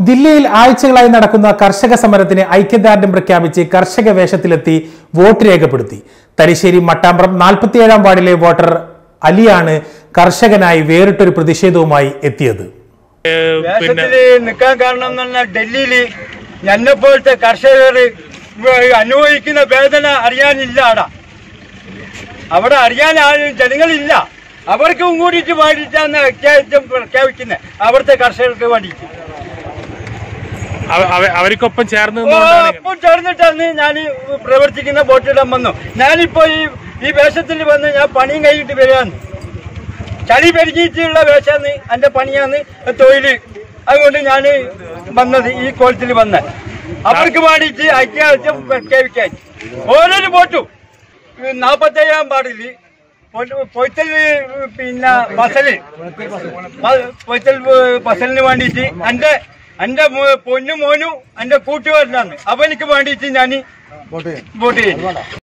ദില്ലിയിൽ ആഴ്ചകളായി നടക്കുന്ന കർഷക സമരത്തിന് ഐക്യദാർഢ്യം പ്രഖ്യാപിച്ച് കർഷക വേഷത്തിലെത്തി വോട്ട് രേഖപ്പെടുത്തി തലശ്ശേരി മട്ടാമ്പ്രം നാൽപ്പത്തിയേഴാം വാർഡിലെ വോട്ടർ അലിയാണ് കർഷകനായി വേറിട്ടൊരു പ്രതിഷേധവുമായി എത്തിയത് ദേശത്തില് നിൽക്കാൻ കാരണം എന്ന് പറഞ്ഞാൽ ഡൽഹിയില് എന്നെ പോലത്തെ കർഷകർ അനുഭവിക്കുന്ന വേദന അറിയാനില്ല അവിടെ അവിടെ അറിയാൻ ആരും ജനങ്ങളില്ല അവർക്കും കൂടിയിട്ട് വേണ്ടിയിട്ടാണ് അത്യാവശ്യം പ്രഖ്യാപിക്കുന്നത് അവിടുത്തെ കർഷകർക്ക് വേണ്ടിയിട്ട് അവ- അവ- അവർക്കൊപ്പം ചേർന്ന് ഓ, നിന്നുകൊണ്ടാണ് അപ്പം ചേർന്നിട്ടാണ് ഞാൻ ഈ പ്രവർത്തിക്കുന്ന ബോട്ടിടാൻ വന്നു ഞാനിപ്പോ ഈ ഈ വേഷത്തിൽ വന്ന് ഞാൻ പണിയും കഴിഞ്ഞിട്ട് വരികയാണ് ചളി പെരുകിയിട്ടുള്ള വേഷമാണ് എന്റെ പണിയാണ് തൊഴില് അതുകൊണ്ട് ഞാൻ വന്നത് ഈ കോലത്തിൽ വന്ന അവർക്ക് വേണ്ടിയിട്ട് അത്യാവശ്യം പ്രഖ്യാപിക്കാൻ ഓരോരു വോട്ടും നാപ്പത്തേഴാം പാടില് പൊയ്ത്തൽ പിന്നെ ബസല് പൊയ്ത്തൽ ബസലിന് വേണ്ടിയിട്ട് എന്റെ എന്റെ മോ- പൊന്നു മോനും എന്റെ കൂട്ടുകാരനാണ് അവനിക്ക് വേണ്ടിയിട്ട് ഞാൻ വോട്ട് ചെയ്യും